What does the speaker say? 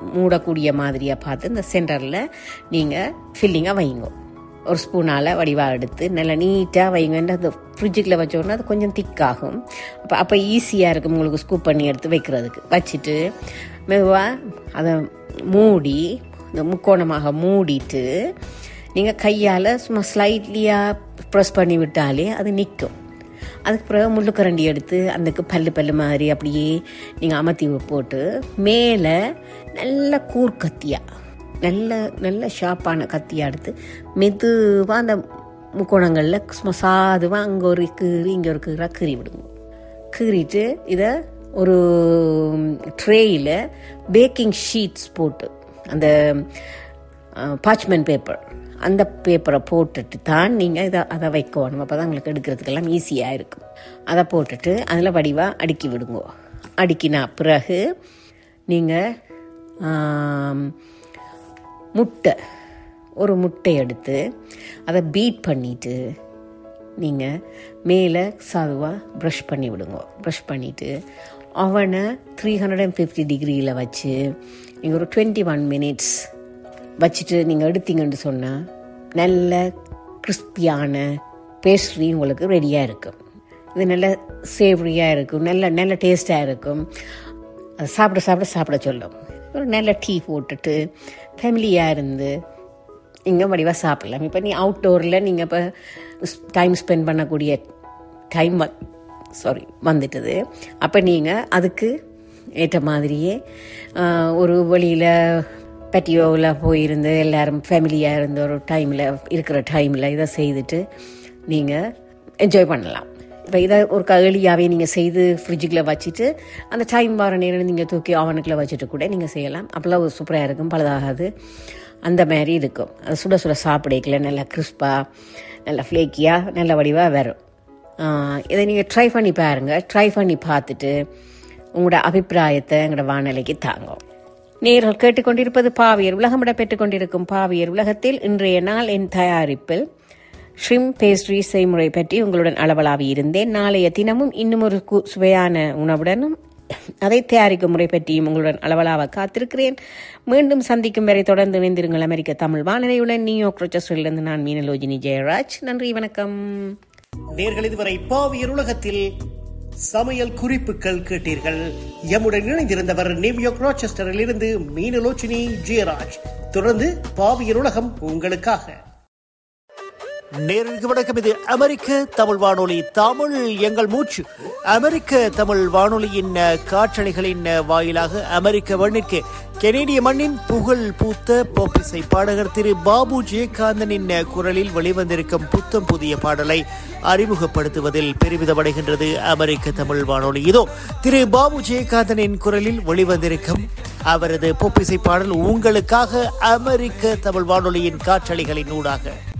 மூடக்கூடிய மாதிரியாக பார்த்து இந்த சென்டரில் நீங்கள் ஃபில்லிங்காக வைங்க ஒரு ஸ்பூனால் வடிவாக எடுத்து நல்லா நீட்டாக வைங்க அந்த ஃப்ரிட்ஜுக்குள்ள வச்சோன்னா அது கொஞ்சம் திக்காகும் அப்போ அப்போ ஈஸியாக இருக்கும் உங்களுக்கு ஸ்கூப் பண்ணி எடுத்து வைக்கிறதுக்கு வச்சுட்டு மெதுவாக அதை மூடி இந்த முக்கோணமாக மூடிட்டு நீங்கள் கையால் சும்மா ஸ்லைட்லியாக ப்ரெஸ் பண்ணி விட்டாலே அது நிற்கும் அதுக்கு பிறகு முள்ளுக்கரண்டி எடுத்து அதுக்கு பல்லு பல்லு மாதிரி அப்படியே நீங்கள் அமர்த்தி போட்டு மேலே நல்ல கூர்க்கத்தியாக நல்ல நல்ல ஷார்ப்பான கத்தியாக எடுத்து மெதுவாக அந்த முக்கோணங்களில் சும்மா சாதுவாக அங்கே ஒரு கீறி இங்கே ஒரு கீறாக கீறி விடுங்க கீறிட்டு இதை ஒரு ட்ரேயில் பேக்கிங் ஷீட்ஸ் போட்டு அந்த பாச்மெண்ட் பேப்பர் அந்த பேப்பரை போட்டுட்டு தான் நீங்கள் இதை அதை வைக்கணும் அப்போ தான் உங்களுக்கு எடுக்கிறதுக்கெல்லாம் ஈஸியாக இருக்கும் அதை போட்டுட்டு அதில் வடிவாக அடுக்கி விடுங்க அடுக்கினா பிறகு நீங்கள் முட்டை ஒரு முட்டை எடுத்து அதை பீட் பண்ணிவிட்டு நீங்கள் மேலே சாதுவாக ப்ரஷ் பண்ணி விடுங்க ப்ரஷ் பண்ணிவிட்டு அவனை த்ரீ ஹண்ட்ரட் அண்ட் ஃபிஃப்டி டிகிரியில் வச்சு நீங்கள் ஒரு டுவெண்ட்டி ஒன் மினிட்ஸ் வச்சுட்டு நீங்கள் எடுத்தீங்கன்னு சொன்னால் நல்ல கிறிஸ்பியான பேஸ்ட்ரி உங்களுக்கு ரெடியாக இருக்கும் இது நல்ல சேவரியாக இருக்கும் நல்ல நல்ல டேஸ்ட்டாக இருக்கும் அது சாப்பிட சாப்பிட சாப்பிட சொல்லும் ஒரு நல்ல டீ போட்டுட்டு ஃபேமிலியாக இருந்து இங்கே வடிவாக சாப்பிடலாம் இப்போ நீ அவுட்டோரில் நீங்கள் இப்போ டைம் ஸ்பெண்ட் பண்ணக்கூடிய டைம் சாரி வந்துட்டுது அப்போ நீங்கள் அதுக்கு ஏற்ற மாதிரியே ஒரு வழியில் பெட்டியோவில் போயிருந்து எல்லாரும் ஃபேமிலியாக இருந்த ஒரு டைமில் இருக்கிற டைமில் இதை செய்துட்டு நீங்கள் என்ஜாய் பண்ணலாம் இப்போ இதை ஒரு களியாகவே நீங்கள் செய்து ஃப்ரிட்ஜுக்குள்ளே வச்சுட்டு அந்த டைம் வர நேரம் நீங்கள் தூக்கி அவனுக்குள்ளே வச்சுட்டு கூட நீங்கள் செய்யலாம் அப்போல்லாம் சூப்பராக இருக்கும் பழுதாகாது அந்த மாதிரி இருக்கும் அது சுட சுட சாப்பிடக்கல நல்லா கிறிஸ்பாக நல்லா ஃப்ளேக்கியாக நல்ல வடிவாக வரும் இதை நீங்கள் ட்ரை பண்ணி பாருங்கள் ட்ரை பண்ணி பார்த்துட்டு உங்களோட அபிப்பிராயத்தை எங்களோட வானிலைக்கு தாங்கும் நேர்கள் கேட்டுக்கொண்டிருப்பது பாவியர் உலகமிட பெற்றுக்கொண்டிருக்கும் பாவியர் உலகத்தில் இன்றைய நாள் என் தயாரிப்பில் ஷ்ரிம் பேஸ்ட்ரி செய்முறை பற்றி உங்களுடன் அளவலாவி இருந்தேன் நாளைய தினமும் இன்னும் ஒரு சுவையான உணவுடனும் அதை தயாரிக்கும் முறை பற்றியும் உங்களுடன் அளவலாக காத்திருக்கிறேன் மீண்டும் சந்திக்கும் வரை தொடர்ந்து இணைந்திருங்கள் அமெரிக்க தமிழ் வானிலையுடன் நியூயார்க் ரோச்சஸ்டரிலிருந்து நான் மீனலோஜினி ஜெயராஜ் நன்றி வணக்கம் நேர்கள் இதுவரை பாவியர் உலகத்தில் சமையல் குறிப்புகள் கேட்டீர்கள் எம்முடன் இணைந்திருந்தவர் நியூயார்க் ராச்செஸ்டரில் இருந்து மீனலோச்சினி ஜெயராஜ் தொடர்ந்து பாவியர் உலகம் உங்களுக்காக நேருக்கு வணக்கம் இது அமெரிக்க தமிழ் வானொலி தமிழ் எங்கள் மூச்சு அமெரிக்க தமிழ் வானொலியின் காற்றலைகளின் வாயிலாக அமெரிக்க மண்ணிற்கு கெனேடிய மண்ணின் புகழ் பூத்த போப்பிசை பாடகர் திரு பாபு ஜெயகாந்தனின் குரலில் வெளிவந்திருக்கும் புத்தம் புதிய பாடலை அறிமுகப்படுத்துவதில் பெருமிதமடைகின்றது அமெரிக்க தமிழ் வானொலி இதோ திரு பாபு ஜெயகாந்தனின் குரலில் வெளிவந்திருக்கும் அவரது பொப்பிசை பாடல் உங்களுக்காக அமெரிக்க தமிழ் வானொலியின் காற்றலைகளின் ஊடாக